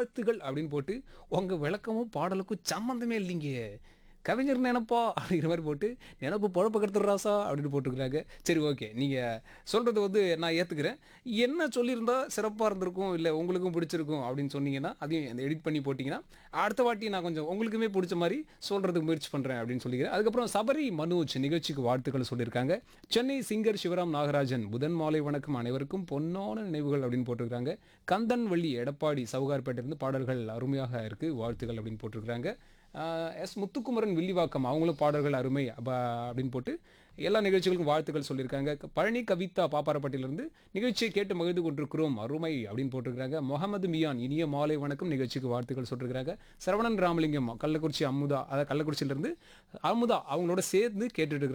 வாழ்த்துகள் அப்படின்னு போட்டு உங்கள் விளக்கமும் பாடலுக்கும் சம்மந்தமே இல்லைங்க கவிஞர் நினைப்பா அப்படிங்கிற மாதிரி போட்டு நினப்பு பொழப்ப கருத்துறாசா அப்படின்னு போட்டுருக்காங்க சரி ஓகே நீங்கள் சொல்கிறது வந்து நான் ஏற்றுக்கிறேன் என்ன சொல்லியிருந்தா சிறப்பாக இருந்திருக்கும் இல்லை உங்களுக்கும் பிடிச்சிருக்கும் அப்படின்னு சொன்னீங்கன்னா அதையும் எடிட் பண்ணி போட்டிங்கன்னா அடுத்த வாட்டி நான் கொஞ்சம் உங்களுக்குமே பிடிச்ச மாதிரி சொல்கிறதுக்கு முயற்சி பண்ணுறேன் அப்படின்னு சொல்லிக்கிறேன் அதுக்கப்புறம் சபரி மனோஜ் நிகழ்ச்சிக்கு வாழ்த்துக்கள் சொல்லியிருக்காங்க சென்னை சிங்கர் சிவராம் நாகராஜன் புதன் மாலை வணக்கம் அனைவருக்கும் பொன்னான நினைவுகள் அப்படின்னு போட்டிருக்காங்க கந்தன் வள்ளி எடப்பாடி சவுகார்பேட்டிலிருந்து பாடல்கள் அருமையாக இருக்குது வாழ்த்துக்கள் அப்படின்னு போட்டிருக்காங்க ஆஹ் எஸ் முத்துக்குமரன் வில்லிவாக்கம் அவங்களும் பாடல்கள் அருமை அப்ப- அப்படின்னு போட்டு எல்லா நிகழ்ச்சிகளுக்கும் வாழ்த்துக்கள் சொல்லியிருக்காங்க க- பழனி கவிதா பாப்பாரப்பட்டியிலிருந்து நிகழ்ச்சியை கேட்டு மகிழ்ந்து கொண்டிருக்கிறோம் அருமை அப்படின்னு போட்டிருக்காங்க முகமது மியான் இனிய மாலை வணக்கம் நிகழ்ச்சிக்கு வாழ்த்துக்கள் சொல்லியிருக்காங்க சரவணன் ராமலிங்கம் கள்ளக்குறிச்சி அமுதா அதாவது கள்ளக்குறிச்சியிலிருந்து அமுதா அவங்களோட சேர்ந்து கேட்டுட்டு இருக்கிறாங்க